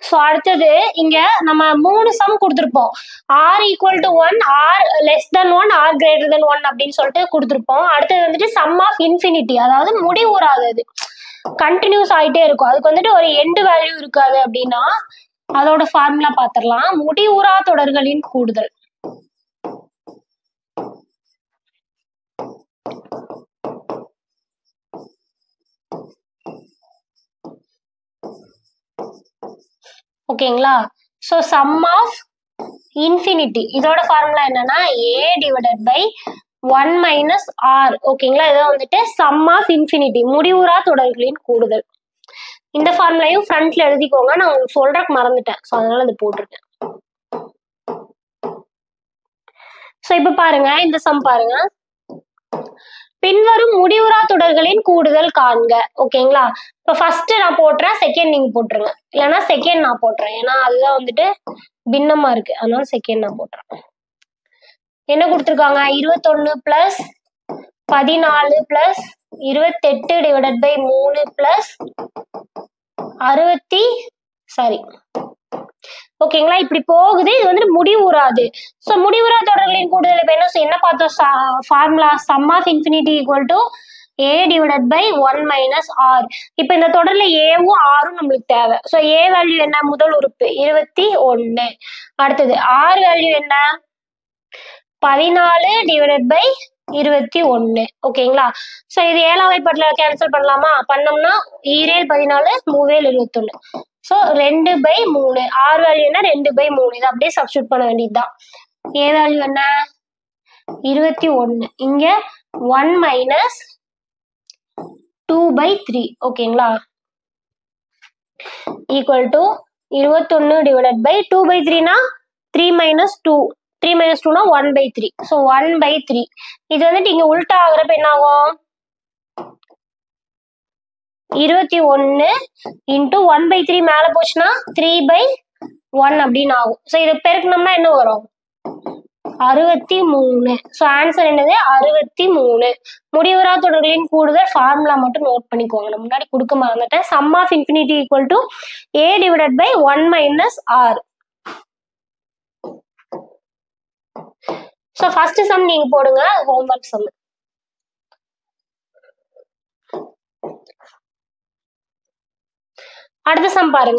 so அடுத்தது இங்க நம்ம மூணு சம் கொடுத்துருப்போம் R equal to one R less than one R greater than one அப்படின்னு சொல்லிட்டு கொடுத்துருப்போம் அடுத்தது வந்துட்டு சம் ஆஃப் இன்ஃபினிட்டி அதாவது முடிவுறாதது கண்டினியூஸ் ஆயிட்டே இருக்கும் அதுக்கு வந்துட்டு ஒரு எண்டு வேல்யூ இருக்காது அப்படின்னா அதோட ஃபார்முலா பார்த்துடலாம் முடிவுறா தொடர்களின் கூடுதல் ஓகேங்களா ஸோ சம் ஆஃப் இன்ஃபினிட்டி இதோட ஃபார்முலா என்னன்னா A divided by one minus R ஓகேங்களா இதை வந்துட்டு சம் ஆஃப் இன்ஃபினிட்டி முடிவுறா தொடர்களின் கூடுதல் இந்த ஃபார்முலையும் ஃப்ரண்ட்ல எழுதிக்கோங்க நான் உங்களுக்கு சொல்றதுக்கு மறந்துட்டேன் ஸோ அதனால இது போட்டிருக்கேன் ஸோ இப்போ பாருங்க இந்த சம் பாருங்க பின்வரும் முடிவுறா தொடர்களின் கூடுதல் காண்க ஓகேங்களா இப்போ ஃபர்ஸ்ட் நான் போட்டுறேன் செகண்ட் நீங்க போட்டுருங்க இல்லைன்னா செகண்ட் நான் போட்டுறேன் ஏன்னா அதுதான் வந்துட்டு பின்னமா இருக்கு அதனால செகண்ட் நான் போட்டுறேன் என்ன கொடுத்துருக்காங்க இருபத்தொன்னு பிளஸ் பதினாலு பிளஸ் இருபத்தெட்டு டிவைடட் பை மூணு பிளஸ் அறுபத்தி சாரி ஓகேங்களா இப்படி போகுது இது வந்துட்டு முடிவுறாது ஸோ முடிவுறா தொடர்களின் கூடுதல் இப்போ என்ன என்ன பார்த்தோம் formula sum of infinity equal to A divided by one minus R இப்போ இந்த தொடர்ல ஏவும் ஆரும் நம்மளுக்கு தேவை ஸோ ஏ வேல்யூ என்ன முதல் உறுப்பு இருபத்தி ஒன்று அடுத்தது ஆர் வேல்யூ என்ன பதினாலு டிவைடட் பை இருபத்தி ஒன்று ஓகேங்களா ஸோ இது ஏழாம் வாய்ப்பாட்டில் கேன்சல் பண்ணலாமா பண்ணோம்னா ஈரேல் பதினாலு மூவேல் இருபத்தொன்று ஸோ ரெண்டு பை மூணு ஆர் வேல்யூ என்ன ரெண்டு பை மூணு இதை அப்படியே சப்ஸ்டியூட் பண்ண வேண்டியதுதான் ஏ வேல்யூ என்ன இருபத்தி ஒன்று இங்க one minus two by three ஓகேங்களா ஈக்குவல் டு இருபத்தொன்னு டிவைடட் பை டூ பை த்ரீனா three minus two three minus டூனா one by three so one by three இது வந்துட்டு இங்க உல்டா ஆகுறப்ப என்ன ஆகும் இருபத்தி ஒன்னு இன்டூ ஒன் பை த்ரீ மேல போச்சுன்னா த்ரீ பை ஒன் அப்படின்னு ஆகும் ஸோ இதை பெருக்கணும்னா என்ன வரும் அறுபத்தி மூணு ஸோ ஆன்சர் என்னது அறுபத்தி மூணு முடிவுறா தொடர்களின் கூடுதல் ஃபார்முலா மட்டும் நோட் பண்ணிக்கோங்க நான் முன்னாடி கொடுக்க மறந்துட்டேன் sum of infinity equal to A divided by one minus R so first sum நீங்க போடுங்க ஹோம்ஒர்க் சம் அடுத்த சம் பாருங்க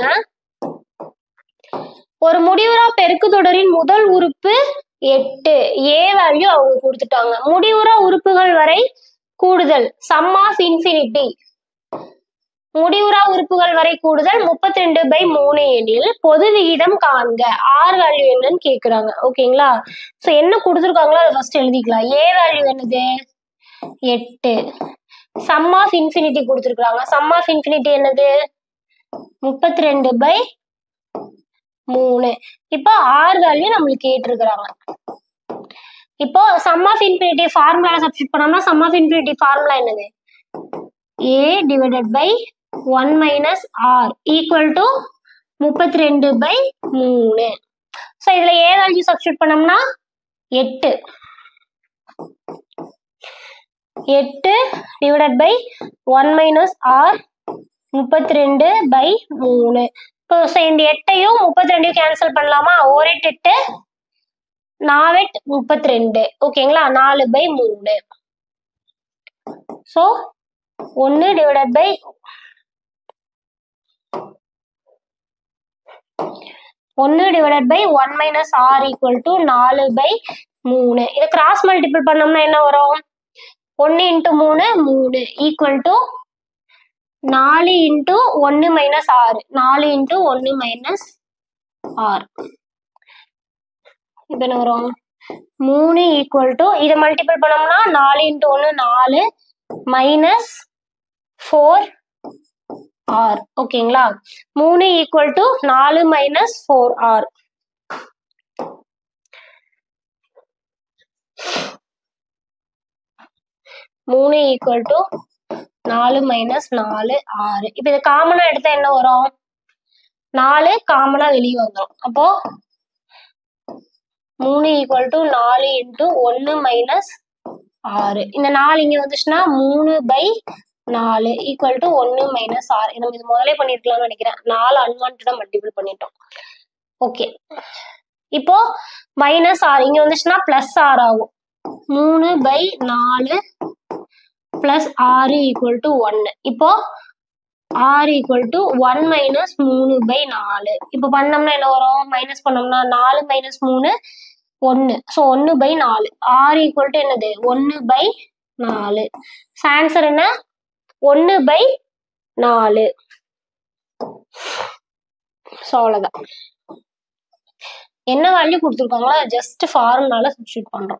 ஒரு முடிவுறா பெருக்கு தொடரின் முதல் உறுப்பு எட்டு ஏ வேல்யூ அவங்க கொடுத்துட்டாங்க முடிவுறா உறுப்புகள் வரை கூடுதல் சம் ஆஃப் இன்ஃபினிட்டி முடிவுறா உறுப்புகள் வரை கூடுதல் முப்பத்தி ரெண்டு பை மூணு எனில் பொது விகிதம் காண்க ஆர் வேல்யூ என்னன்னு கேக்குறாங்க ஓகேங்களா சோ என்ன கொடுத்துருக்காங்களோ அதை ஃபர்ஸ்ட் எழுதிக்கலாம் ஏ வேல்யூ என்னது எட்டு சம் ஆஃப் இன்ஃபினிட்டி கொடுத்துருக்காங்க சம் ஆஃப் இன்ஃபினிட்டி என்னது முப்பத்தி ரெண்டு பை மூணு இப்போ ஆர் வேல்யூ நம்மளுக்கு கேட்டிருக்கிறாங்க இப்போ sum of infinity formula substitute பண்ணோம்னா சம் ஆஃப் இன்ஃபினிட்டி ஃபார்முலா என்னது A divided by one minus R equal to முப்பத்தி ரெண்டு பை மூணு ஸோ இதுல ஏ வேல்யூ சப்ஸ்டிட் பண்ணோம்னா எட்டு எட்டு divided by one minus R முப்பத்தி ரெண்டு பை மூணு இப்போ ஸோ இந்த எட்டையும் முப்பத்தி ரெண்டையும் கேன்சல் பண்ணலாமா ஒரு எட்டு எட்டு நாலெட் முப்பத்தி ரெண்டு ஓகேங்களா நாலு பை மூணு ஸோ ஒன்று டிவைடட் பை ஒன்று divided by one minus R equal to நாலு பை மூணு இதை கிராஸ் மல்டிபிள் பண்ணோம்னா என்ன வரும் ஒன்று இன்ட்டு மூணு மூணு ஈக்குவல் டு நாலு இன்ட்டு ஒன்று மைனஸ் ஆறு நாலு இன்ட்டு ஒன்று மைனஸ் ஆறு இப்போ என்ன வரும் மூணு ஈக்குவல் டு இதை மல்டிபிள் பண்ணோம்னா நாலு இன்ட்டு ஒன்று நாலு மைனஸ் ஃபோர் ஆர் ஓகேங்களா மூணு ஈக்குவல் டு நாலு மைனஸ் ஃபோர் ஆர் மூணு ஈக்குவல் டு நாலு மைனஸ் நாலு ஆறு இப்போ இது காமனா எடுத்தா என்ன வரும் நாலு காமனா வெளியே வந்துடும் அப்போ மூணு ஈக்குவல் டு நாலு இன்ட்டு ஒன்று மைனஸ் ஆறு இந்த நாலு இங்கே வந்துச்சுன்னா மூணு பை நாலு ஈக்குவல் டு ஒன்று மைனஸ் ஆறு நம்ம இது முதலே பண்ணியிருக்கலாம்னு நினைக்கிறேன் நாலு அன்வான்டாக மல்டிபிள் பண்ணிட்டோம் ஓகே இப்போ மைனஸ் ஆறு இங்கே வந்துச்சுன்னா ப்ளஸ் ஆறு ஆகும் மூணு பை நாலு ப்ளஸ் ஆறு ஈக்குவல் டு ஒன்று இப்போ ஆறு ஈக்குவல் டு ஒன் மைனஸ் மூணு பை நாலு இப்போ பண்ணோம்னா என்ன வரும் மைனஸ் பண்ணோம்னா நாலு மைனஸ் மூணு ஒன்று ஸோ ஒன்று பை நாலு ஆறு ஈக்குவல் டு என்னது ஒன்று பை நாலு ஆன்சர் என்ன ஒன்று பை நாலு ஸோ அவ்வளோதான் என்ன வேல்யூ கொடுத்துருக்காங்களோ ஜஸ்ட் ஃபார்முலால சப்ஸ்டியூட் பண்ணுறோம்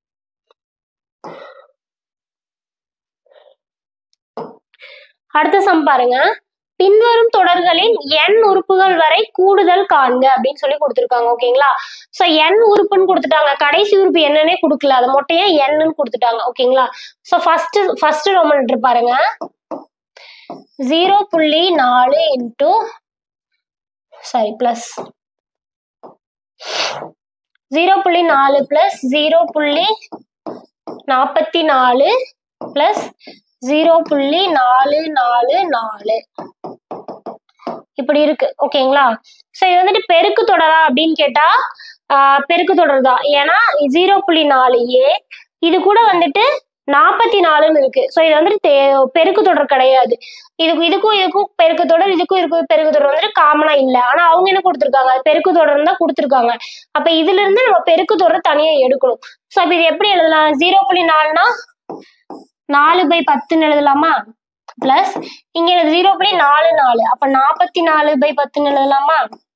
அடுத்த சம் பாருங்க பின்வரும் தொடர்களின் n உறுப்புகள் வரை கூடுதல் காண்க அப்படின்னு சொல்லி கொடுத்துருக்காங்க ஓகேங்களா ஸோ n உறுப்புன்னு கொடுத்துட்டாங்க கடைசி உறுப்பு என்னன்னே கொடுக்கல அதை மொட்டையே என்னன்னு கொடுத்துட்டாங்க ஓகேங்களா ஸோ ஃபர்ஸ்ட் ஃபர்ஸ்ட் ரோமன் பாருங்க ஜீரோ புள்ளி நாலு இன்டூ சாரி பிளஸ் ஜீரோ புள்ளி நாலு பிளஸ் ஜீரோ புள்ளி நாற்பத்தி நாலு பிளஸ் ஜீரோ புள்ளி நாலு நாலு நாலு இப்படி இருக்கு ஓகேங்களா ஸோ இது வந்துட்டு பெருக்கு தொடரா அப்படின்னு கேட்டா ஆஹ் பெருக்கு தொடர் தான் ஏன்னா ஜீரோ புள்ளி நாலு ஏ இது கூட வந்துட்டு நாற்பத்தி நாலுன்னு இருக்கு ஸோ இது வந்துட்டு தே- பெருக்கு தொடர் கிடையாது இதுக்கு இதுக்கும் இதுக்கும் பெருக்கு தொடர் இதுக்கும் இதுக்கும் பெருக்கு தொடர் வந்துட்டு காமனா இல்ல ஆனா அவங்க என்ன கொடுத்துருக்காங்க அது பெருக்கு தொடர் தான் கொடுத்துருக்காங்க அப்ப இதுல இருந்து நம்ம பெருக்கு தொடர் தனியா எடுக்கணும் ஸோ அப்ப இது எப்படி எழுதலாம் ஜீரோ புள்ளி நாலுனா நாலு பை பத்துன்னு எழுதலாமா பிளஸ் இங்க ஜீரோ புள்ளி நாலு நாலு அப்ப நாற்பத்தி நாலு பை பத்துன்னு எழுதலாமா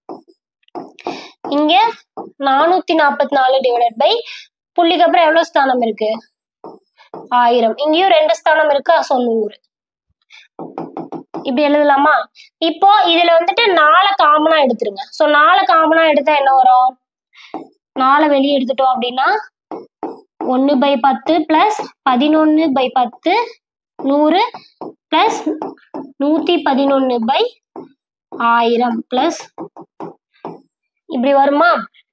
இங்க நானூத்தி நாற்பத்தி நாலு டிவைடட் பை புள்ளிக்கு அப்புறம் எவ்வளவு ஸ்தானம் இருக்கு ஆயிரம் இங்கேயும் ரெண்டு ஸ்தானம் இருக்கா ஸோ நூறு இப்படி எழுதலாமா இப்போ இதுல வந்துட்டு நாலை காமனா எடுத்துருங்க ஸோ நாலை காமனா எடுத்தா என்ன வரும் நாலை வெளியே எடுத்துட்டோம் அப்படின்னா ஒன்று பை பத்து ப்ளஸ் பதினொன்று பை பத்து நூறு ப்ளஸ் நூற்றி பதினொன்று பை ஆயிரம் ப்ளஸ் இப்படி வருமா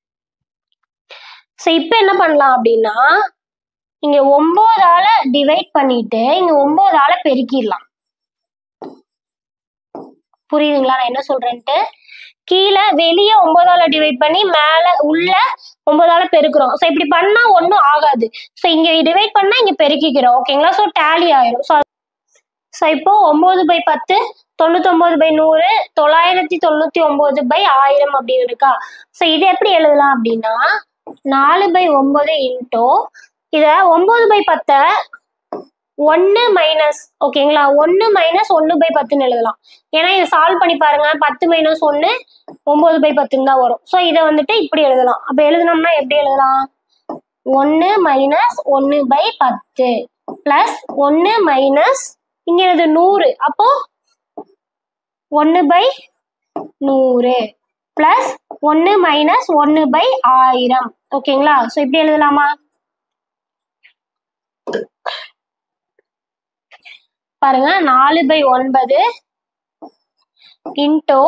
ஸோ இப்போ என்ன பண்ணலாம் அப்படின்னா இங்க ஒன்பதால டிவைட் பண்ணிட்டு இங்க ஒன்பதால பெருக்கிடலாம் புரியுதுங்களா நான் என்ன சொல்றேன்ட்டு கீழே வெளியே ஒன்பதால டிவைட் பண்ணி மேல உள்ள ஒன்பதால பெருக்குறோம் ஸோ இப்படி பண்ணா ஒன்றும் ஆகாது ஸோ இங்க டிவைட் பண்ணா இங்க பெருக்கிக்கிறோம் ஓகேங்களா ஸோ டேலி ஆயிரும் ஸோ ஸோ இப்போ ஒன்பது பை பத்து தொண்ணூத்தொன்பது பை நூறு தொள்ளாயிரத்தி தொண்ணூத்தி ஒன்பது பை ஆயிரம் அப்படின்னு இருக்கா ஸோ இது எப்படி எழுதலாம் அப்படின்னா நாலு பை ஒன்பது இன்டோ இத ஒன்பது பை பத்தை ஒன்று மைனஸ் ஓகேங்களா ஒன்று மைனஸ் ஒன்று பை பத்துன்னு எழுதலாம் ஏன்னா இதை சால்வ் பண்ணி பாருங்க பத்து மைனஸ் ஒன்று ஒன்பது பை பத்துன்னு தான் வரும் ஸோ இதை வந்துட்டு இப்படி எழுதலாம் அப்போ எழுதணும்னா எப்படி எழுதலாம் ஒன்று மைனஸ் ஒன்று பை பத்து ப்ளஸ் ஒன்று மைனஸ் இங்க இது நூறு அப்போ ஒன்று பை நூறு ப்ளஸ் ஒன்று மைனஸ் ஒன்று பை ஆயிரம் ஓகேங்களா ஸோ இப்படி எழுதலாமா பாருங்க நாலு பை ஒன்பது இன்டோ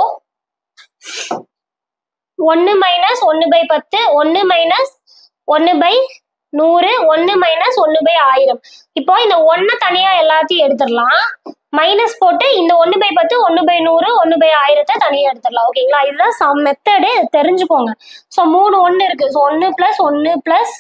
ஒன்று மைனஸ் ஒன்று பை பத்து ஒன்று மைனஸ் ஒன்று பை நூறு ஒன்று மைனஸ் ஒன்று பை ஆயிரம் இப்போ இந்த ஒன்றை தனியாக எல்லாத்தையும் எடுத்துடலாம் மைனஸ் போட்டு இந்த ஒன்று பை பத்து ஒன்று பை நூறு ஒன்று பை ஆயிரத்தை தனியாக எடுத்துடலாம் ஓகேங்களா இதுதான் சம் மெத்தடு தெரிஞ்சுக்கோங்க ஸோ மூணு ஒன்று இருக்கு ஸோ ஒன்று ப்ளஸ் ஒன்று ப்ளஸ்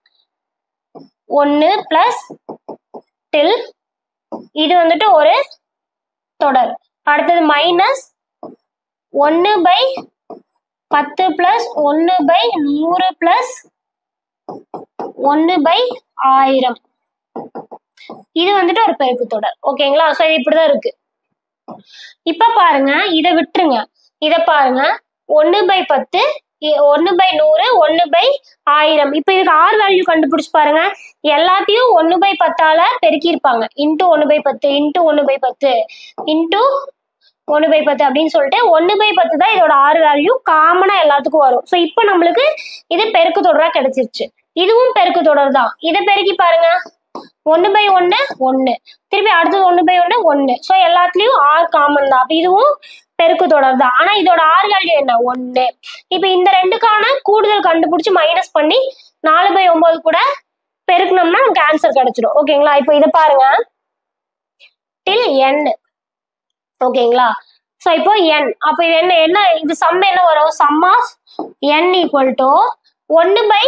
ஒன்று ப்ளஸ் டில் இது வந்துட்டு ஒரு தொடர் அடுத்தது மைனஸ் ஒன்று பை பத்து ப்ளஸ் ஒன்று பை நூறு ப்ளஸ் ஒன்று பை ஆயிரம் இது வந்துட்டு ஒரு பெருக்கு தொடர் ஓகேங்களா ஸோ இது இப்படிதான் இருக்கு இப்ப பாருங்க இதை விட்டுருங்க இதை பாருங்க ஒன்று பை பத்து ஒன்று பை நூறு ஒன்று பை ஆயிரம் இப்போ இதுக்கு ஆர் வேல்யூ கண்டுபிடிச்சு பாருங்க எல்லாத்தையும் ஒன்று பை பத்தால பெருக்கியிருப்பாங்க இன்ட்டு ஒன்று பை பத்து இன்ட்டு ஒன்று பை பத்து இன்ட்டு ஒன்று பை பத்து அப்படின்னு சொல்லிட்டு ஒன்று பை பத்து தான் இதோட ஆறு வேல்யூ காமனாக எல்லாத்துக்கும் வரும் ஸோ இப்போ நம்மளுக்கு இது பெருக்கு தொடராக கிடைச்சிருச்சு இதுவும் பெருக்கு தொடர் தான் இதை பெருக்கி பாருங்க ஒன்று பை ஒன்று ஒன்று திருப்பி அடுத்தது ஒன்று பை ஒன்று ஒன்று ஸோ எல்லாத்துலேயும் ஆறு காமன் தான் அப்போ இதுவும் பெருக்கு தொடர் தான் ஆனால் இதோட ஆறு வேல்யூ என்ன ஒன்று இப்போ இந்த ரெண்டுக்கான கூடுதல் கண்டுபிடிச்சி மைனஸ் பண்ணி நாலு பை ஒன்பது கூட பெருக்கணும்னா நமக்கு ஆன்சர் கிடைச்சிடும் ஓகேங்களா இப்போ இதை பாருங்க டில் என் ஓகேங்களா ஸோ இப்போ என் அப்போ இது என்ன என்ன இது சம் என்ன வரும் sum of N equal to ஒன்று பை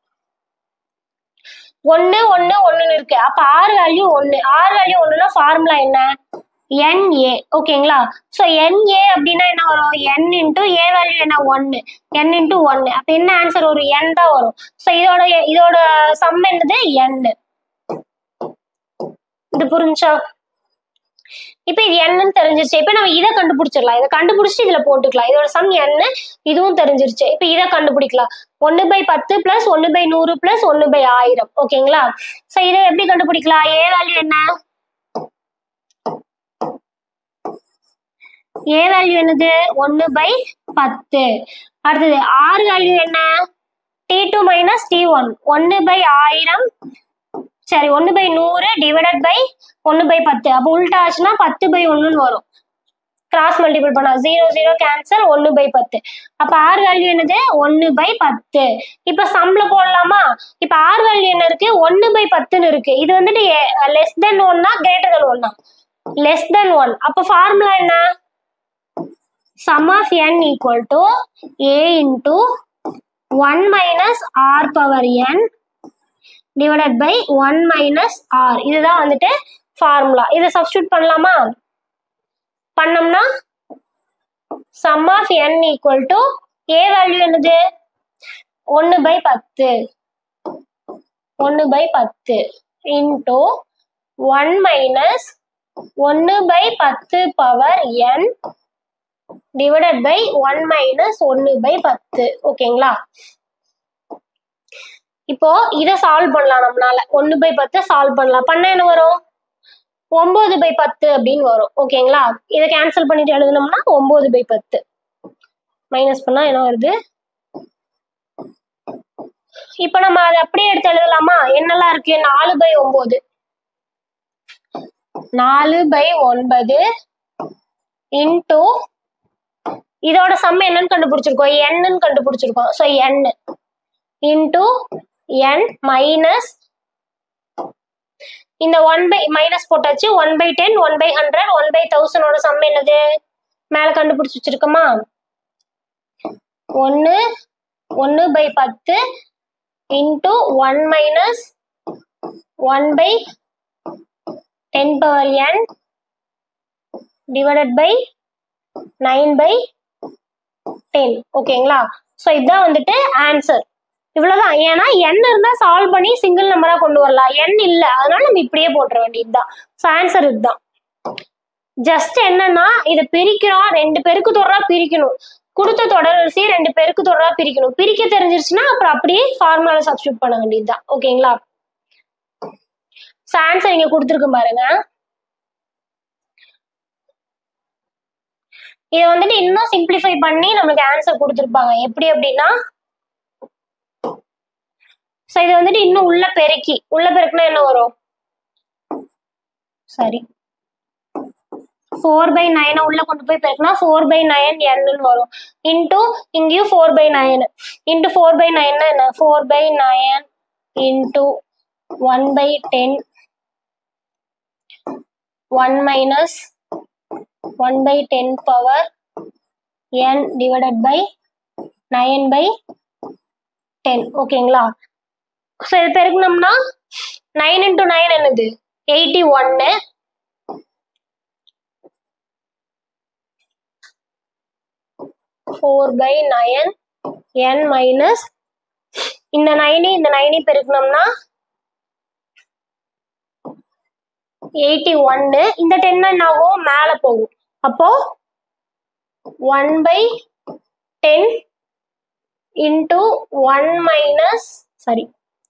ஒன்று ஒன்று ஒன்றுன்னு இருக்கு அப்போ ஆறு வேல்யூ ஒன்று ஆறு வேல்யூ ஒன்றுனா ஃபார்முலா என்ன என்ஏ ஓகேங்களா ஸோ என்ஏ அப்படின்னா என்ன வரும் என் இன்ட்டு ஏ வேல்யூ என்ன ஒன்று என் இன்ட்டு ஒன்று அப்போ என்ன ஆன்சர் வரும் என் தான் வரும் ஸோ இதோட இதோட சம் என்னது என் இது புரிஞ்சா இப்போ இது என்னன்னு தெரிஞ்சிருச்சு இப்போ நம்ம இதை கண்டுபிடிச்சிடலாம் இதை கண்டுபிடிச்சிட்டு இதில் போட்டுக்கலாம் இதோட சம் என்ன இதுவும் தெரிஞ்சிருச்சு இப்போ இதை கண்டுபிடிக்கலாம் ஒன்று பை பத்து ப்ளஸ் ஒன்று பை நூறு ப்ளஸ் ஒன்று பை ஆயிரம் ஓகேங்களா ஸோ இதை எப்படி கண்டுபிடிக்கலாம் ஏ வேல்யூ என்ன ஏ வேல்யூ என்னது ஒன்று பை பத்து அடுத்தது ஆர் வேல்யூ என்ன T two minus T one ஒன்று பை ஆயிரம் சரி ஒன்று பை நூறு டிவைடட் பை ஒன்று பை பத்து அப்போ உல்டா ஆச்சுன்னா பத்து பை ஒன்றுன்னு வரும் கிராஸ் மல்டிபிள் பண்ணா ஜீரோ ஜீரோ கேன்சல் ஒன்று பை பத்து அப்போ ஆர் வேல்யூ என்னது ஒன்று பை பத்து இப்போ சம்ல போடலாமா இப்போ ஆர் வேல்யூ என்ன இருக்கு ஒன்று பை பத்துன்னு இருக்கு இது வந்துட்டு லெஸ் தென் ஒன்னா கிரேட்டர் தென் ஒன்னா லெஸ் தென் ஒன் அப்போ ஃபார்முலா என்ன sum of n equal to a into 1 minus r power n divided by 1 minus r இதுதான் வந்துட்டு ஃபார்முலா இதை சப்ஸ்டியூட் பண்ணலாமா பண்ணோம்னா sum of n equal to a value என்னது ஒன்று பை பத்து ஒன்று பை பத்து இன்டூ ஒன் மைனஸ் ஒன்று பை பத்து power n divided by one minus ஒன்று பை பத்து ஓகேங்களா இப்போ இதை சால்வ் பண்ணலாம் நம்மளால ஒன்று பை பத்து சால்வ் பண்ணலாம் பண்ண என்ன வரும் ஒன்பது பை பத்து அப்படின்னு வரும் ஓகேங்களா இதை கேன்சல் பண்ணிட்டு எழுதுனோம்னா ஒன்பது பை பத்து மைனஸ் பண்ணா என்ன வருது இப்போ நம்ம அதை அப்படியே எடுத்து எழுதலாமா என்னெல்லாம் இருக்கு நாலு பை ஒன்பது நாலு பை ஒன்பது இன்டூ இதோட சம் என்னன்னு கண்டுபிடிச்சிருக்கோம் என்னன்னு கண்டுபிடிச்சிருக்கோம் so N into N minus இந்த ஒன் பை மைனஸ் போட்டாச்சு one by ten one by hundred one by தௌசண்டோட சம் என்னது மேலே கண்டுபிடிச்சி வச்சிருக்கோமா ஒன்று ஒன்று பை பத்து into one minus one by ten power N divided by nine by ten ஓகேங்களா ஸோ இதுதான் வந்துட்டு ஆன்சர் இவ்வளவுதான் ஏன்னா என் இருந்தா சால்வ் பண்ணி சிங்கிள் நம்பரா கொண்டு வரலாம் என் இல்ல அதனால நம்ம இப்படியே போட்டுற வேண்டியதுதான் ஸோ ஆன்சர் இதுதான் ஜஸ்ட் என்னன்னா இதை பிரிக்கிறோம் ரெண்டு பெருக்கு தொடரா பிரிக்கணும் கொடுத்த தொடர்வரிசையை ரெண்டு பெருக்கு தொடரா பிரிக்கணும் பிரிக்க தெரிஞ்சிருச்சுன்னா அப்புறம் அப்படியே ஃபார்முலால சப்ஸ்டியூட் பண்ண வேண்டியதுதான் ஓகேங்களா ஸோ ஆன்சர் இங்க கொடுத்துருக்கு பாருங்க இதை வந்துட்டு இன்னும் சிம்பிளிஃபை பண்ணி நம்மளுக்கு ஆன்சர் கொடுத்துருப்பாங்க எப்படி அப்படின்னா ஸோ இது வந்துட்டு இன்னும் உள்ள பெருக்கி உள்ள பெருக்குனா என்ன வரும் சரி ஃபோர் பை நைனை உள்ள கொண்டு போய் பெருக்குனா ஃபோர் பை நைன் என்னு வரும் இன்டூ இங்கேயும் four by nine into four by நைன்னா என்ன four by nine into one by ten one minus one by ten power N divided by nine by ten ஓகேங்களா so இது பெருக்கணும்னா நைன் இன்டூ நைன் என்னது eighty ஒன்னு four by nine N minus இந்த நைனி இந்த நைனி பெருக்கணும்னா எயிட்டி ஒன்னு இந்த டென் என்ன ஆகும் மேலே போகும் அப்போ one by ten into one minus sorry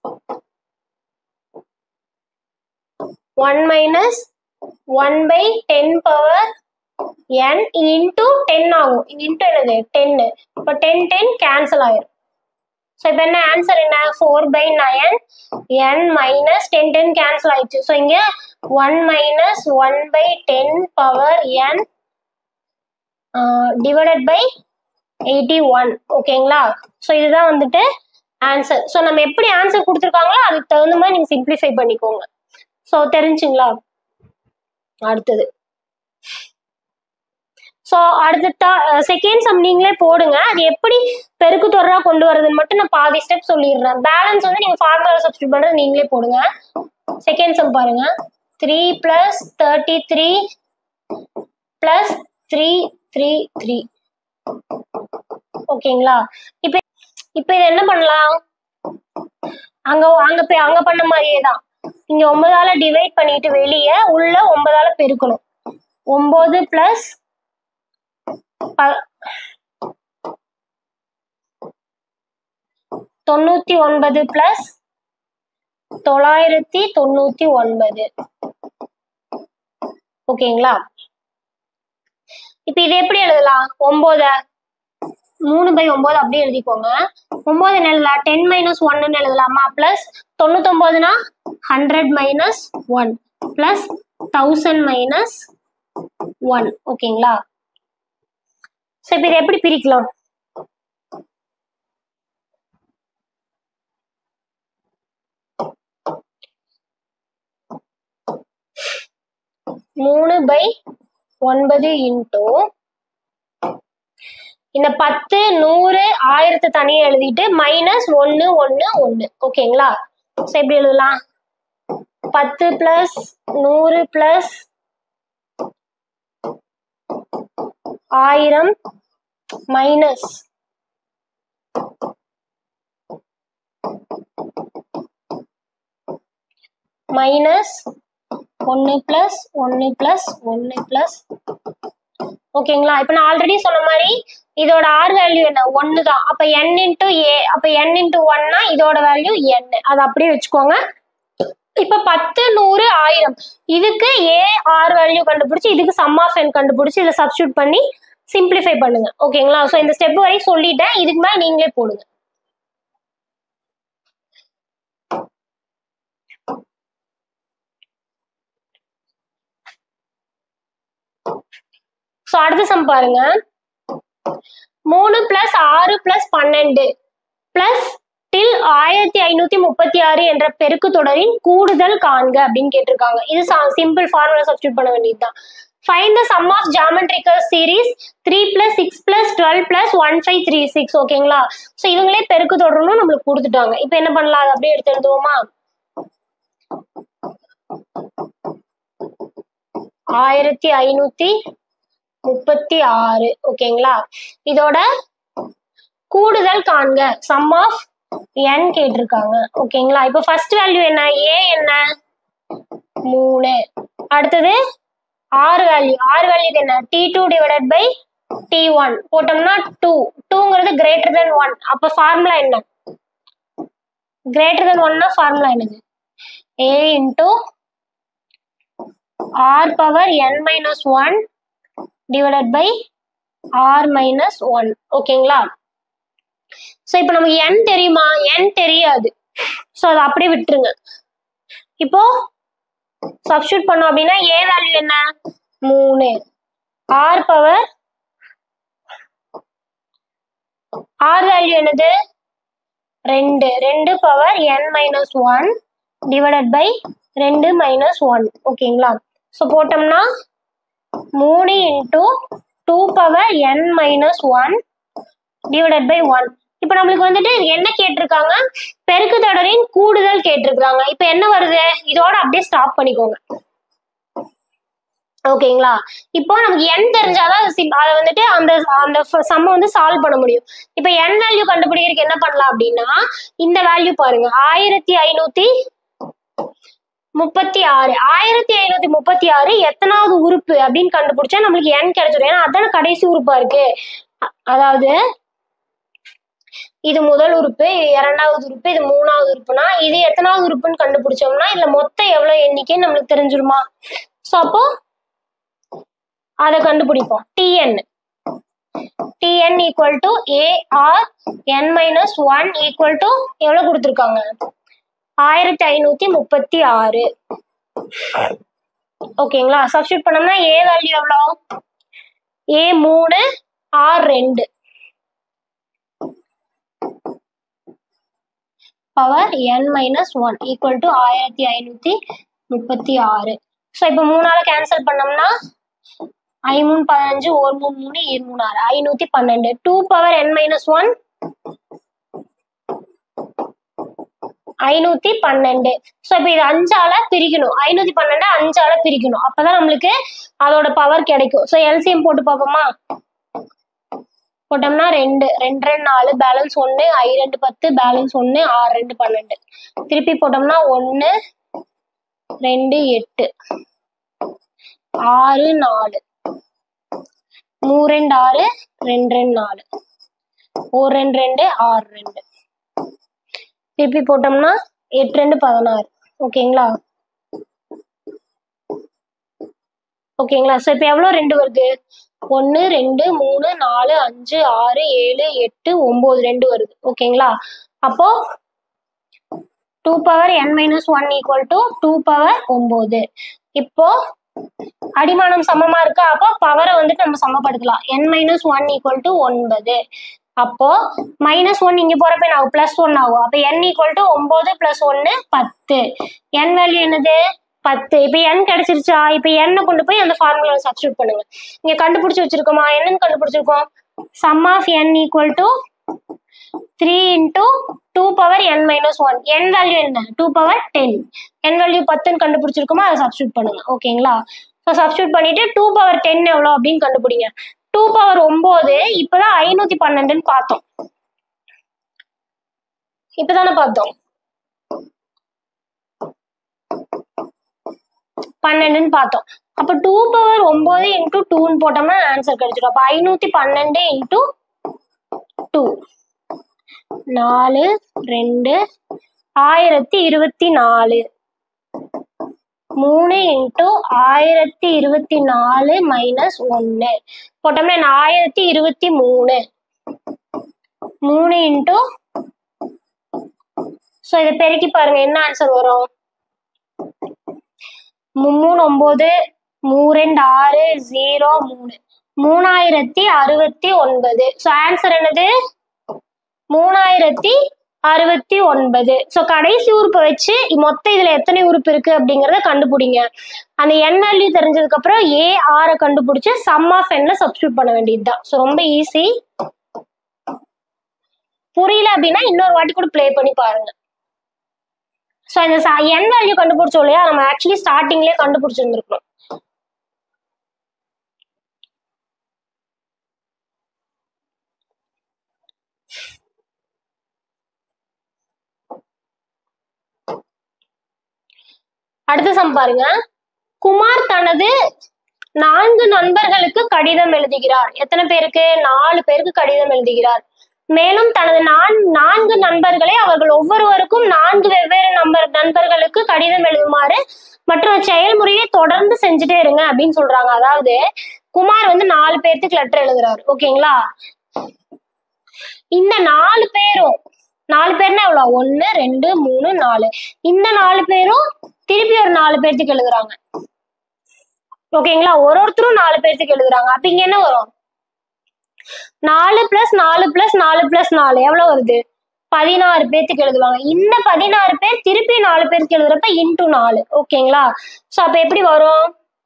one minus one by ten power N into ten ஆகும் இன்டூ என்னது டென்னு இப்போ டென் டென் கேன்சல் ஆயிரும் ஸோ இப்போ என்ன ஆன்சர் என்ன four by nine N minus ten ten cancel ஆயிடுச்சு ஸோ இங்கே one minus one by ten power N divided by eighty one ஓகேங்களா ஸோ இதுதான் வந்துட்டு ஆன்சர் ஸோ நம்ம எப்படி ஆன்சர் கொடுத்துருக்காங்களோ அதுக்கு தகுந்த மாதிரி நீங்கள் சிம்பிளிஃபை பண்ணிக்கோங்க ஸோ தெரிஞ்சுங்களா அடுத்தது ஸோ அடுத்த செகண்ட் சம் நீங்களே போடுங்க அது எப்படி பெருக்கு தொடரா கொண்டு வரதுன்னு மட்டும் நான் பாதி ஸ்டெப் சொல்லிடுறேன் பேலன்ஸ் வந்து நீங்க ஃபார்முலா சப்ஸ்டியூட் பண்றது நீங்களே போடுங்க செகண்ட் சம் பாருங்க three plus thirty three plus three three three ஓகேங்களா இப்போ இப்போ இது என்ன பண்ணலாம் அங்க அங்க போய் அங்க பண்ண மாதிரியே தான் இங்க ஒன்பதால டிவைட் பண்ணிட்டு வெளியே உள்ள ஒன்பதால பெருக்கணும் ஒன்பது பிளஸ் தொண்ணூத்தி ஒன்பது பிளஸ் தொள்ளாயிரத்தி தொண்ணூத்தி ஒன்பது ஓகேங்களா இப்ப இது எப்படி எழுதலாம் ஒன்பத மூணு பை ஒன்பது அப்படியே எழுதிக்கோங்க ஒன்பது என்ன எழுதலாம் டென் மைனஸ் ஒன்னு எழுதலாமா பிளஸ் தொண்ணூத்தொன்பதுனா hundred minus one plus thousand minus one ஓகேங்களா ஸோ இப்போ இதை எப்படி பிரிக்கலாம் மூணு பை ஒன்பது இன்டூ இந்த பத்து நூறு ஆயிரத்தை தனியாக எழுதிட்டு மைனஸ் ஒன்று ஒன்று ஒன்று ஓகேங்களா ஸோ எப்படி எழுதலாம் பத்து பிளஸ் நூறு பிளஸ் ஆயிரம் மைனஸ் மைனஸ் ஒன்று ப்ளஸ் ஒன்று ப்ளஸ் ஒன்று ப்ளஸ் ஓகேங்களா இப்போ நான் ஆல்ரெடி சொன்ன மாதிரி இதோட ஆர் வேல்யூ என்ன ஒன்று தான் அப்போ என் இன்ட்டு ஏ அப்போ என் இன்ட்டு ஒன்னா இதோட வேல்யூ என் அதை அப்படியே வச்சுக்கோங்க இப்போ பத்து நூறு ஆயிரம் இதுக்கு ஏ ஆர் வேல்யூ கண்டுபிடிச்சி இதுக்கு சம் ஆஃப் என் கண்டுபிடிச்சி இதை சப்ஸ்டியூட் பண்ணி சிம்பிளிஃபை பண்ணுங்க ஓகேங்களா ஸோ இந்த ஸ்டெப் வரைக்கும் சொல்லிட்டேன் இதுக்கு மேலே நீங்களே போடுங்க ஸோ அடுத்த சம் பாருங்க மூணு பிளஸ் ஆறு பிளஸ் பன்னெண்டு பிளஸ் டில் ஆயிரத்தி ஐநூத்தி முப்பத்தி ஆறு என்ற பெருக்கு தொடரின் கூடுதல் காண்க அப்படின்னு கேட்டிருக்காங்க இது சிம்பிள் ஃபார்முலா சப்ஸ்டியூட் பண்ண வேண்டியதுதான் find the sum of geometrical series three plus six plus twelve plus one five three six ஓகேங்களா ஸோ இவங்களே பெருக்கு தொடரணும் நம்மளுக்கு கொடுத்துட்டாங்க இப்போ என்ன பண்ணலாம் அதை அப்படியே எடுத்து எழுதுவோமா ஆயிரத்தி ஐநூத்தி முப்பத்தி ஆறு ஓகேங்களா இதோட கூடுதல் காண்க சம் ஆஃப் n கேட்டிருக்காங்க ஓகேங்களா இப்போ ஃபர்ஸ்ட் வேல்யூ என்ன ஏ என்ன மூணு அடுத்தது ஆறு வேல்யூ ஆறு வேல்யூக்கு என்ன T two divided by T one போட்டோம்னா டூ டூங்கிறது கிரேட்டர் தென் ஒன் அப்போ ஃபார்முலா என்ன கிரேட்டர் தென் ஒன்னா ஃபார்முலா என்னது A into R power N minus one divided by R minus one ஓகேங்களா ஸோ இப்போ நமக்கு n தெரியுமா n தெரியாது ஸோ அதை அப்படியே விட்டுருங்க இப்போ சப்ஸ்டியூட் பண்ணோம் அப்படின்னா ஏ வேல்யூ என்ன மூணு ஆர் பவர் ஆர் வேல்யூ என்னது ரெண்டு ரெண்டு power n minus one divided by ரெண்டு மைனஸ் ஒன் ஓகேங்களா ஸோ போட்டோம்னா மூணு into two power N minus one divided by one இப்போ நம்மளுக்கு வந்துட்டு என்ன கேட்டிருக்காங்க பெருக்கு தொடரின் கூடுதல் கேட்டிருக்காங்க இப்போ என்ன வருது இதோட அப்படியே ஸ்டாப் பண்ணிக்கோங்க ஓகேங்களா இப்போ நமக்கு என் தெரிஞ்சாதான் அது sim- அதை வந்துட்டு அந்த அந்த சம்ம வந்து சால்வ் பண்ண முடியும் இப்போ என் வேல்யூ கண்டுபிடிக்கிறதுக்கு என்ன பண்ணலாம் அப்படின்னா இந்த வேல்யூ பாருங்க ஆயிரத்தி ஐநூத்தி முப்பத்தி ஆறு ஆயிரத்தி ஐநூத்தி முப்பத்தி ஆறு எத்தனாவது உறுப்பு அப்படின்னு கண்டுபிடிச்சா நம்மளுக்கு என் கிடைச்சிடும் ஏன்னா அதான கடைசி உறுப்பா இருக்கு அ- அதாவது இது முதல் உறுப்பு இது இரண்டாவது உறுப்பு இது மூணாவது உறுப்புனா இது எத்தனாவது உறுப்புன்னு கண்டுபிடிச்சோம்னா இதுல மொத்தம் எவ்வளவு எண்ணிக்கைன்னு நம்மளுக்கு தெரிஞ்சிருமா ஸோ அப்போ அதை கண்டுபிடிப்போம் T N T N equal to A R N minus one equal to எவ்வளோ கொடுத்துருக்காங்க ஆயிரத்தி ஐநூத்தி முப்பத்தி ஆறு ஓகேங்களா சப்ஸ்டியூட் பண்ணோம்னா ஏ வேல்யூ எவ்வளோ ஏ மூணு ஆர் ரெண்டு power N minus one equal to ஆயிரத்தி ஐநூத்தி முப்பத்தி ஆறு ஸோ இப்போ மூணால கேன்சல் பண்ணோம்னா ஐ மூணு பதினஞ்சு ஒரு மூணு மூணு இரு மூணு ஆறு ஐநூத்தி பன்னெண்டு two power N minus one ஐநூத்தி பன்னெண்டு ஸோ இப்போ இது அஞ்சால பிரிக்கணும் ஐநூத்தி பன்னெண்டு அஞ்சால பிரிக்கணும் அப்பதான் நம்மளுக்கு அதோட பவர் கிடைக்கும் ஸோ எல்சிஎம் போட்டு பார்ப்போமா போட்டோம்னா ரெண்டு ரெண்டு ரெண்டு நாலு பேலன்ஸ் ஒன்று ஐ ரெண்டு பத்து பேலன்ஸ் ஒன்று ஆறு ரெண்டு பன்னெண்டு திருப்பி போட்டோம்னா ஒன்று ரெண்டு எட்டு ஆறு நாலு மூணு ரெண்டு ஆறு ரெண்டு ரெண்டு நாலு ஒரு ரெண்டு ரெண்டு ஆறு ரெண்டு திருப்பி போட்டோம்னா எட்டு ரெண்டு பதினாறு ஓகேங்களா ஓகேங்களா ஸோ இப்போ எவ்வளோ ரெண்டு வருது ஒன்று ரெண்டு மூணு நாலு அஞ்சு ஆறு ஏழு எட்டு ஒம்பது ரெண்டு வருது ஓகேங்களா அப்போ two power N minus one equal to two power ஒம்பது இப்போ அடிமானம் சமமா இருக்கா அப்போ பவரை வந்துட்டு நம்ம சமப்படுத்தலாம் N minus one equal to ஒன்பது அப்போ மைனஸ் ஒன் இங்க போறப்ப என்ன ஆகும் பிளஸ் ஒன் ஆகும் அப்போ என் ஈக்குவல் டு ஒன்பது பிளஸ் ஒன்னு பத்து என் வேல்யூ என்னது பத்து இப்போ என் கிடைச்சிருச்சா இப்போ எண்ணை கொண்டு போய் அந்த ஃபார்முலா சப்ஸ்டியூட் பண்ணுங்க இங்க கண்டுபிடிச்சு வச்சிருக்கோமா என்னன்னு கண்டுபிடிச்சிருக்கோம் sum of N equal to three into two power N minus one N value என்ன two power ten N value பத்துன்னு கண்டுபிடிச்சிருக்கோமா அதை சப்ஸ்டியூட் பண்ணுங்க ஓகேங்களா ஸோ சப்ஸ்டியூட் பண்ணிட்டு டூ பவர் டென் எவ்வளோ அப்படின்னு கண்டுபிடிங்க டூ பவர் ஒம்பது இப்போதான் ஐநூத்தி பன்னெண்டுன்னு பார்த்தோம் இப்பதானே பார்த்தோம் பன்னெண்டுன்னு பார்த்தோம் அப்போ டூ பவர் ஒம்பது இன்டூ டூன்னு போட்டோம்னா ஆன்சர் கிடைச்சிடும் அப்போ ஐநூத்தி பன்னெண்டு இன்டூ டூ நாலு ரெண்டு ஆயிரத்தி இருபத்தி நாலு மூணு இன்டூ ஆயிரத்தி இருபத்தி நாலு மைனஸ் ஒன்று போட்டோம்னா என்ன ஆயிரத்தி இருபத்தி மூணு மூணு இன்டூ ஸோ இதை பெருக்கி பாருங்க என்ன ஆன்சர் வரும் மூ- மூணு ஒம்பது மூ ரெண்டு ஆறு ஜீரோ மூணு மூணாயிரத்தி அறுபத்தி ஒன்பது ஸோ ஆன்சர் என்னது மூணாயிரத்தி அறுபத்தி ஒன்பது ஸோ கடைசி உறுப்பை வச்சு மொத்த இதுல எத்தனை உறுப்பு இருக்கு அப்படிங்கறத கண்டுபிடிங்க அந்த என் வேல்யூ தெரிஞ்சதுக்கு அப்புறம் ஏ ஆரை கண்டுபிடிச்சு சம் ஆஃப் என்ல சப்ஸ்டியூட் பண்ண வேண்டியதுதான் ஸோ ரொம்ப ஈஸி புரியல அப்படின்னா இன்னொரு வாட்டி கூட ப்ளே பண்ணி பாருங்க ஸோ இந்த என் வேல்யூ கண்டுபிடிச்சோம் இல்லையா நம்ம ஆக்சுவலி ஸ்டார்டிங்லேயே கண்டுபிடிச்சிருந்துருக்கணும் அடுத்த சம் பாருங்க குமார் தனது நான்கு நண்பர்களுக்கு கடிதம் எழுதுகிறார் எத்தனை பேருக்கு நாலு பேருக்கு கடிதம் எழுதுகிறார் மேலும் தனது நான் நான்கு நண்பர்களை அவர்கள் ஒவ்வொருவருக்கும் நான்கு வெவ்வேறு நம்பர் நண்பர்களுக்கு கடிதம் எழுதுமாறு மற்றும் செயல்முறையை தொடர்ந்து செஞ்சுட்டே இருங்க அப்படின்னு சொல்றாங்க அதாவது குமார் வந்து நாலு பேர்த்துக்கு லெட்டர் எழுதுறாரு ஓகேங்களா இந்த நாலு பேரும் நாலு பேர்னா எவ்வளவு ஒன்னு ரெண்டு மூணு நாலு இந்த நாலு பேரும் திருப்பி ஒரு நாலு பேர்த்துக்கு எழுதுறாங்க ஓகேங்களா ஒரு ஒருத்தரும் நாலு பேர்த்துக்கு எழுதுறாங்க அப்ப இங்க என்ன வரும் நாலு பிளஸ் நாலு பிளஸ் நாலு பிளஸ் நாலு எவ்வளவு வருது பதினாறு பேர்த்துக்கு எழுதுவாங்க இந்த பதினாறு பேர் திருப்பி நாலு பேருக்கு எழுதுறப்ப இன்டூ நாலு ஓகேங்களா சோ அப்ப எப்படி வரும்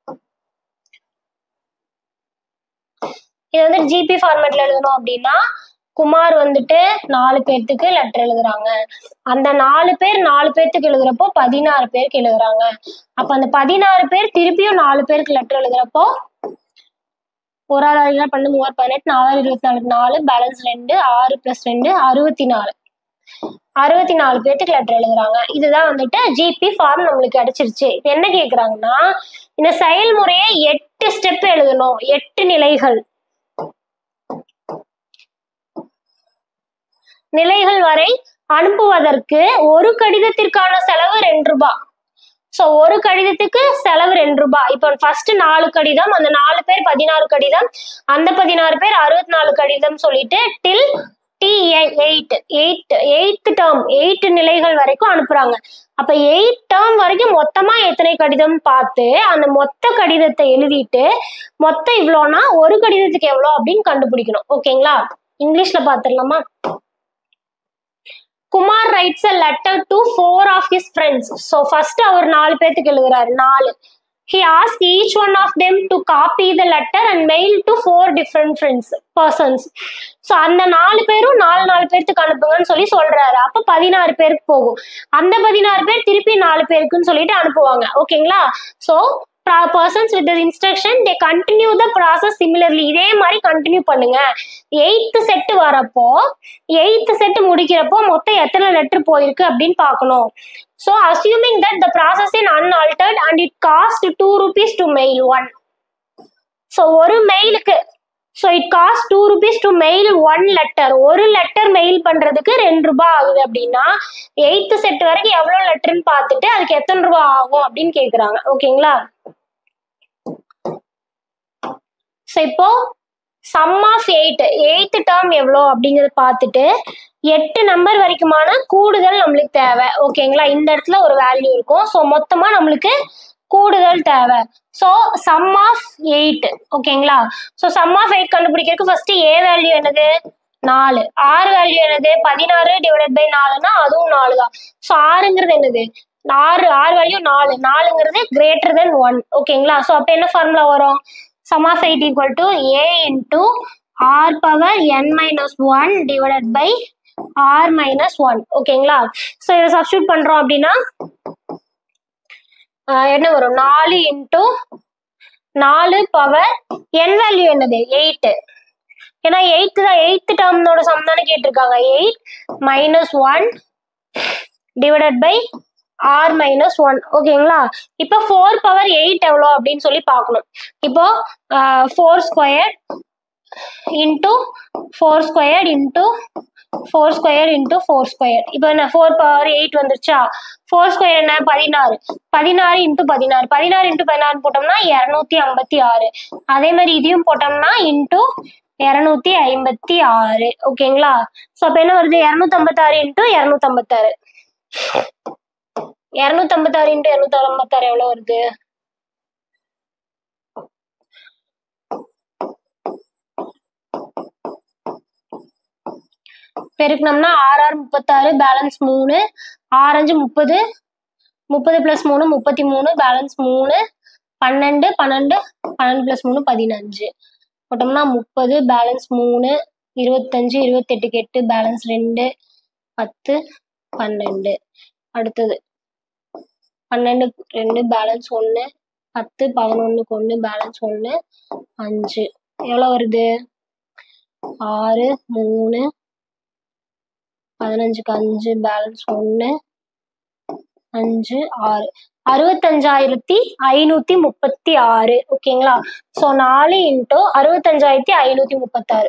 இது வந்து ஜிபி ஃபார்மேட்ல எழுதணும் அப்படின்னா குமார் வந்துட்டு நாலு பேர்த்துக்கு லெட்டர் எழுதுறாங்க அந்த நாலு பேர் நாலு பேர்த்துக்கு எழுதுறப்போ பதினாறு பேருக்கு எழுதுறாங்க அப்ப அந்த பதினாறு பேர் திருப்பியும் நாலு பேருக்கு லெட்டர் எழுதுறப்போ ஒரு ஆள் என்ன பண்ணு மூவாயிரம் பதினெட்டு நாலாயிரம் இருபத்தி நாலு நாலு பேலன்ஸ் ரெண்டு ஆறு பிளஸ் ரெண்டு அறுபத்தி நாலு அறுபத்தி நாலு பேர்த்துக்கு லெட்டர் எழுதுறாங்க இதுதான் வந்துட்டு ஜிபி ஃபார்ம் நம்மளுக்கு கிடைச்சிருச்சு இப்ப என்ன கேக்குறாங்கன்னா இந்த செயல்முறையை எட்டு ஸ்டெப் எழுதணும் எட்டு நிலைகள் நிலைகள் வரை அனுப்புவதற்கு ஒரு கடிதத்திற்கான செலவு ரெண்டு ரூபாய் ஸோ ஒரு கடிதத்துக்கு செலவு ரெண்டு ரூபாய் இப்போ ஃபர்ஸ்ட் நாலு கடிதம் அந்த நாலு பேர் பதினாறு கடிதம் அந்த பதினாறு பேர் அறுபத்தி நாலு கடிதம் சொல்லிட்டு till T eight eight eighth term eight நிலைகள் வரைக்கும் அனுப்புறாங்க அப்ப எயிட் டேர்ம் வரைக்கும் மொத்தமா எத்தனை கடிதம் பார்த்து அந்த மொத்த கடிதத்தை எழுதிட்டு மொத்தம் இவ்வளோனா ஒரு கடிதத்துக்கு எவ்வளோ அப்படின்னு கண்டுபிடிக்கணும் ஓகேங்களா இங்கிலீஷ்ல பாத்துடலாமா Kumar writes a letter to four of his friends so first அவர் நாலு பேர்த்துக்கு எழுதுறாரு நாலு he asked each one of them to copy the letter and mail to four different friends persons so அந்த நாலு பேரும் நாலு நாலு பேர்த்துக்கு அனுப்புங்கன்னு சொல்லி சொல்றாரு அப்ப பதினாறு பேருக்கு போகும் அந்த பதினாறு பேர் திருப்பி நாலு பேருக்குன்னு சொல்லிட்டு அனுப்புவாங்க ஓகேங்களா so persons with instruction they continue the process similarly இதே மாதிரி கண்டினியூ பண்ணுங்க எயித்து செட்டு வரப்போ எயித்து செட்டு முடிக்கிறப்போ மொத்தம் எத்தனை லெட்டர் போயிருக்கு அப்படின்னு பார்க்கணும் so assuming that the process in unaltered and it cost two rupees to mail one so ஒரு மெயிலுக்கு so it cost two rupees to mail one letter ஒரு லெட்டர் மெயில் பண்ணுறதுக்கு ரெண்டு ரூபாய் ஆகுது அப்படின்னா எயித்து செட் வரைக்கும் எவ்வளோ லெட்டர்னு பார்த்துட்டு அதுக்கு எத்தனை ரூபாய் ஆகும் அப்படின்னு கேட்குறாங்க ஓகேங்களா ஸோ இப்போ sum of eight eighth term எவ்வளோ அப்படிங்கறத பார்த்துட்டு எட்டு நம்பர் வரைக்குமான கூடுதல் நம்மளுக்கு தேவை ஓகேங்களா இந்த இடத்துல ஒரு வேல்யூ இருக்கும் ஸோ மொத்தமா நம்மளுக்கு கூடுதல் தேவை ஸோ சம் ஆஃப் எயிட் ஓகேங்களா ஸோ சம் ஆஃப் எயிட் கண்டுபிடிக்கிறதுக்கு ஃபர்ஸ்ட் ஏ வேல்யூ என்னது நாலு ஆறு வேல்யூ என்னது பதினாறு டிவைடட் பை நாலுன்னா அதுவும் நாலு தான் ஸோ ஆறுங்கிறது என்னது ஆறு ஆறு வேல்யூ நாலு நாலுங்கிறது கிரேட்டர் தென் ஒன் ஓகேங்களா ஸோ அப்போ என்ன ஃபார்முலா வரும் sum of eight equal to A into R power N minus one divided by R minus one ஓகேங்களா ஸோ இதை சப்ஸ்டியூட் பண்ணுறோம் அப்படின்னா ஆஹ் என்ன வரும் நாலு இன்டூ நாலு பவர் என் வேல்யூ என்னது எயிட்டு ஏன்னா எயித்து தான் எயித்து டேர்ம்னோட சம் தானே கேட்டிருக்காங்க eight minus one divided by R minus one ஓகேங்களா இப்போ ஃபோர் பவர் எயிட் எவ்வளோ அப்படின்னு சொல்லி பார்க்கணும் இப்போ four square into four square into four square into four square இப்போ என்ன ஃபோர் பவர் எயிட் வந்துருச்சா ஃபோர் ஸ்கொயர் என்ன பதினாறு பதினாறு இன்டூ பதினாறு பதினாறு இன்டூ பதினாறு போட்டோம்னா இரநூத்தி ஐம்பத்தி ஆறு அதே மாதிரி இதையும் போட்டோம்னா இன்டூ இரநூத்தி ஐம்பத்தி ஆறு ஓகேங்களா ஸோ அப்போ என்ன வருது இரநூத்தி ஐம்பத்தாறு இன்டூ இரநூத்தி ஐம்பத்தாறு இரநூத்தி ஐம்பத்தாறு இன்டூ இரநூத்தி ஐம்பத்தாறு எவ்வளோ வருது பெருக்கணும்னா ஆறு ஆறு முப்பத்தாறு பேலன்ஸ் மூணு ஆறஞ்சு முப்பது முப்பது ப்ளஸ் மூணு முப்பத்தி மூணு பேலன்ஸ் மூணு பன்னெண்டு பன்னெண்டு பன்னெண்டு ப்ளஸ் மூணு பதினஞ்சு போட்டோம்னா முப்பது பேலன்ஸ் மூணு இருபத்தஞ்சு இருபத்தெட்டுக்கு எட்டு பேலன்ஸ் ரெண்டு பத்து பன்னெண்டு அடுத்தது பன்னெண்டு ரெண்டு பேலன்ஸ் ஒன்று பத்து பதினொன்றுக்கு ஒன்று பேலன்ஸ் ஒன்று அஞ்சு எவ்வளோ வருது ஆறு மூணு பதினஞ்சுக்கு அஞ்சு பேலன்ஸ் ஒன்று அஞ்சு ஆறு அறுபத்தஞ்சாயிரத்தி ஐநூத்தி முப்பத்தி ஆறு ஓகேங்களா ஸோ நாலு இன்டூ அறுபத்தஞ்சாயிரத்தி ஐநூத்தி முப்பத்தாறு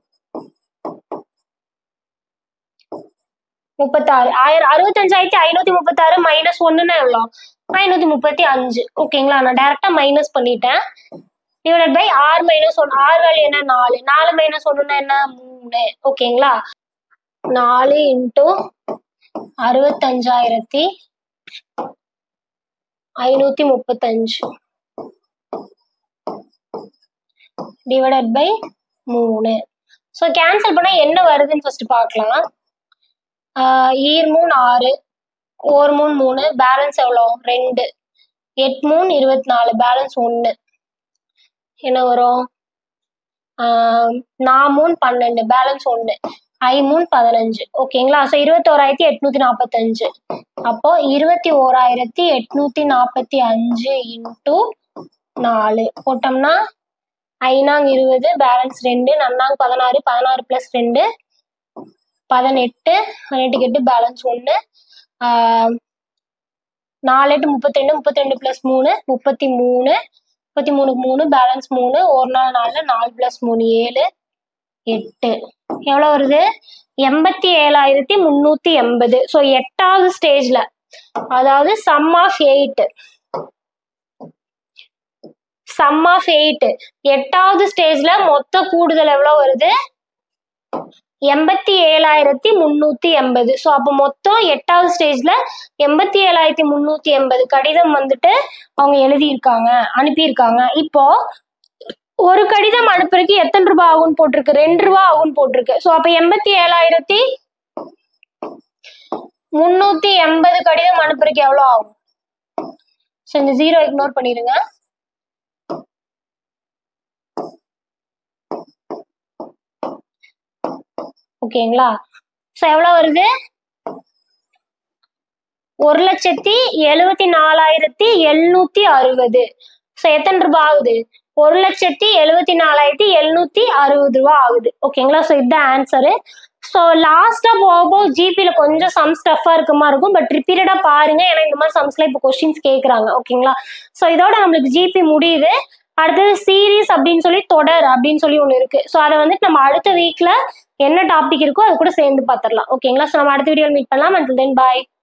முப்பத்தாறு ஆயிரம் அறுபத்தஞ்சாயிரத்தி ஐநூத்தி முப்பத்தாறு மைனஸ் ஒன்னுன்னா எவ்வளோ ஐநூத்தி முப்பத்தி அஞ்சு ஓகேங்களா நான் டைரக்டா மைனஸ் பண்ணிட்டேன் டிவைடட் பை ஆறு மைனஸ் ஒன் ஆறு வேல்யூ என்ன நாலு நாலு மைனஸ் ஒன்றுனா என்ன மூணு ஓகேங்களா நாலு இன்டூ அறுபத்தஞ்சாயிரத்தி ஐநூத்தி முப்பத்தஞ்சு டிவைடட் பை மூணு ஸோ கேன்சல் பண்ணா என்ன வருதுன்னு ஃபர்ஸ்ட் பார்க்கலாம் ஆஹ் ஈர் மூணு ஆறு ஓர் மூணு மூணு பேலன்ஸ் எவ்வளோ ரெண்டு எட் மூணு இருபத்தி நாலு பேலன்ஸ் ஒன்று என்ன வரும் ஆஹ் நா மூணு பன்னெண்டு பேலன்ஸ் ஒன்று ஐ மூணு பதினஞ்சு ஓகேங்களா ஸோ இருபத்தோராயிரத்தி எட்நூத்தி நாற்பத்தஞ்சு அப்போ இருபத்தி ஓராயிரத்தி எட்நூத்தி நாற்பத்தி அஞ்சு இன்டூ நாலு போட்டோம்னா ஐநாங் இருபது பேலன்ஸ் ரெண்டு நன்னாங் பதினாறு பதினாறு ப்ளஸ் ரெண்டு பதினெட்டு பதினெட்டுக்கு எட்டு பேலன்ஸ் ஒன்று நாலு எட்டு முப்பத்தி ரெண்டு முப்பத்தி ரெண்டு ப்ளஸ் மூணு முப்பத்தி மூணு முப்பத்தி மூணுக்கு மூணு பேலன்ஸ் மூணு ஒரு நாள் நாலு நாலு ப்ளஸ் மூணு ஏழு எட்டு எவ்வளோ வருது எண்பத்தி ஏழாயிரத்தி முந்நூற்றி எண்பது ஸோ எட்டாவது ஸ்டேஜில் அதாவது sum of eight sum of eight எட்டாவது ஸ்டேஜ்ல மொத்த கூடுதல் எவ்வளவு வருது எண்பத்தி ஏழாயிரத்தி முந்நூத்தி எண்பது ஸோ அப்போ மொத்தம் எட்டாவது ஸ்டேஜ்ல எண்பத்தி ஏழாயிரத்தி முந்நூத்தி எண்பது கடிதம் வந்துட்டு அவங்க எழுதியிருக்காங்க அனுப்பியிருக்காங்க இப்போ ஒரு கடிதம் அனுப்புறதுக்கு எத்தனை ரூபாய் ஆகும்னு போட்டிருக்கு ரெண்டு ரூபாய் ஆகும்னு போட்டிருக்கு ஸோ அப்போ எண்பத்தி ஏழாயிரத்தி முந்நூத்தி எண்பது கடிதம் அனுப்புறதுக்கு எவ்வளோ ஆகும் ஸோ இந்த ஜீரோ இக்னோர் பண்ணிடுங்க ஓகேங்களா ஸோ எவ்வளோ வருது ஒரு லட்சத்தி எழுவத்தி நாலாயிரத்தி எழுநூத்தி அறுபது ஸோ எத்தனை ரூபாய் ஆகுது ஒரு லட்சத்தி எழுவத்தி நாலாயிரத்தி எழுநூத்தி அறுபது ரூபா ஆகுது ஓகேங்களா ஸோ இதுதான் ஆன்சரு ஸோ லாஸ்ட்டாக போக போக ஜிபியில் கொஞ்சம் சம் ஸ்டஃபாக இருக்க மாதிரி இருக்கும் பட் ரிப்பீட்டடாக பாருங்க ஏன்னா இந்த மாதிரி சம்ஸ்லாம் இப்போ கொஸ்டின்ஸ் கேட்குறாங்க ஓகேங்களா ஸோ இதோட நம்மளுக்கு ஜிபி முடியுது அடுத்தது சீரீஸ் அப்படின்னு சொல்லி தொடர் அப்படின்னு சொல்லி ஒன்று இருக்கு ஸோ அதை வந்துட்டு நம்ம அடுத்த வீக்ல என்ன டாபிக் இருக்கோ அது கூட சேர்ந்து பார்த்துடலாம் ஓகேங்களா ஸோ நம்ம அடுத்த வீடியோ மீட் பண்ணலாம் அண்ட் தென் பாய்